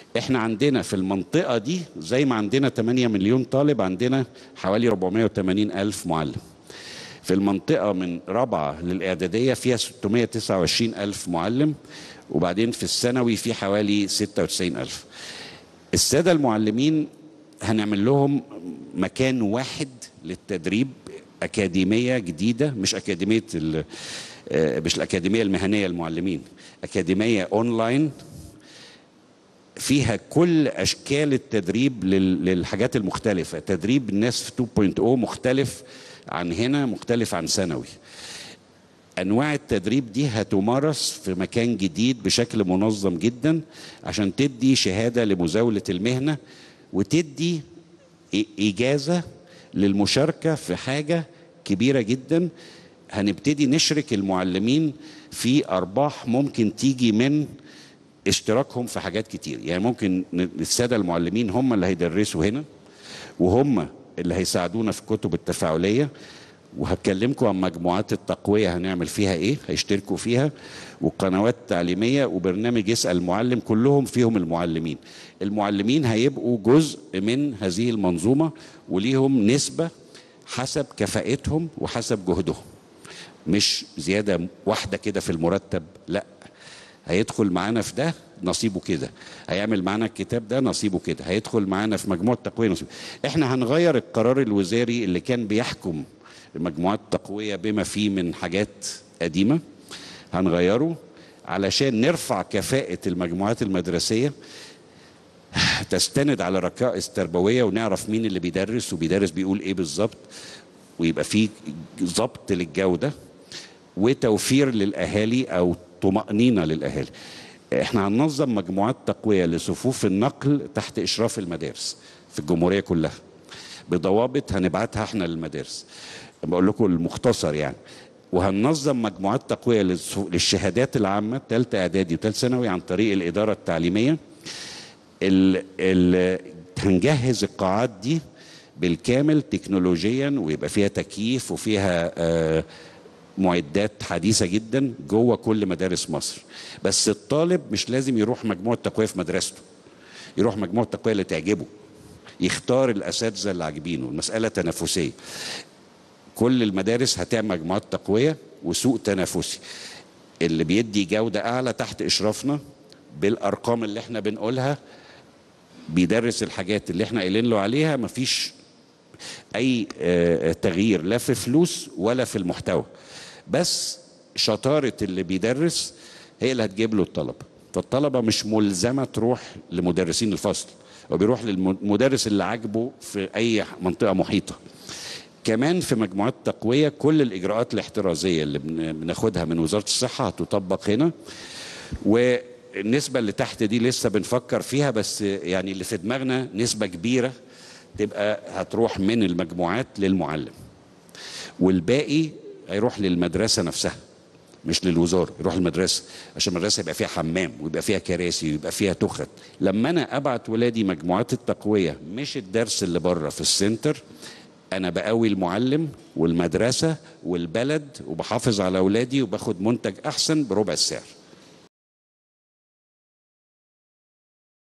احنا عندنا في المنطقة دي زي ما عندنا 8 مليون طالب عندنا حوالي 480 ألف معلم في المنطقة من رابعة للإعدادية فيها 629 ألف معلم وبعدين في الثانوي في حوالي 96 ألف السادة المعلمين هنعمل لهم مكان واحد للتدريب أكاديمية جديدة مش أكاديمية ال- آه، مش الأكاديمية المهنية للمعلمين أكاديمية أونلاين فيها كل اشكال التدريب لل- للحاجات المختلفه تدريب الناس في 2.0 مختلف عن هنا مختلف عن ثانوي انواع التدريب دي هتمارس في مكان جديد بشكل منظم جدا عشان تدي شهاده لمزاوله المهنه وتدي إ- اجازه للمشاركه في حاجه كبيره جدا هنبتدي نشرك المعلمين في ارباح ممكن تيجي من اشتراكهم في حاجات كتير يعني ممكن ن- الساده المعلمين هم اللي هيدرسوا هنا وهم اللي هيساعدونا في الكتب التفاعليه وهكلمكم عن مجموعات التقويه هنعمل فيها ايه هيشتركوا فيها وقنوات تعليميه وبرنامج اسال المعلم كلهم فيهم المعلمين المعلمين هيبقوا جزء من هذه المنظومه وليهم نسبه حسب كفاءتهم وحسب جهدهم مش زياده واحده كده في المرتب لا هيدخل معانا في ده نصيبه كده هيعمل معانا الكتاب ده نصيبه كده هيدخل معانا في مجموعه تقويه نصيبه احنا هنغير القرار الوزاري اللي كان بيحكم مجموعات تقويه بما فيه من حاجات قديمه هنغيره علشان نرفع كفاءه المجموعات المدرسيه تستند على ركائز تربويه ونعرف مين اللي بيدرس وبيدرس بيقول ايه بالظبط ويبقى في ضبط للجوده وتوفير للاهالي او طمانينه للاهالي احنا هننظم مجموعات تقويه لصفوف النقل تحت اشراف المدارس في الجمهوريه كلها بضوابط هنبعتها احنا للمدارس بقول لكم المختصر يعني وهننظم مجموعات تقويه للص- للشهادات العامه ثالثه اعدادي وثالث ثانوي عن طريق الاداره التعليميه ال ال هنجهز القاعات دي بالكامل تكنولوجيا ويبقى فيها تكييف وفيها آه معدات حديثه جدا جوه كل مدارس مصر بس الطالب مش لازم يروح مجموعه تقويه في مدرسته يروح مجموعه تقويه اللي تعجبه يختار الاساتذه اللي عاجبينه المساله تنافسيه كل المدارس هتعمل مجموعات تقويه وسوق تنافسي اللي بيدي جوده اعلى تحت اشرافنا بالارقام اللي احنا بنقولها بيدرس الحاجات اللي احنا قايلين له عليها مفيش اي آه، تغيير لا في فلوس ولا في المحتوى بس شطاره اللي بيدرس هي اللي هتجيب له الطلبه فالطلبه مش ملزمه تروح لمدرسين الفصل هو بيروح للمدرس اللي عاجبه في اي منطقه محيطه كمان في مجموعات تقويه كل الاجراءات الاحترازيه اللي بن- بناخدها من وزاره الصحه هتطبق هنا والنسبه اللي تحت دي لسه بنفكر فيها بس يعني اللي في دماغنا نسبه كبيره تبقى هتروح من المجموعات للمعلم والباقي هيروح للمدرسه نفسها مش للوزاره يروح المدرسه عشان المدرسه يبقى فيها حمام ويبقى فيها كراسي ويبقى فيها تخت لما انا ابعت ولادي مجموعات التقويه مش الدرس اللي بره في السنتر انا بقوي المعلم والمدرسه والبلد وبحافظ على اولادي وباخد منتج احسن بربع السعر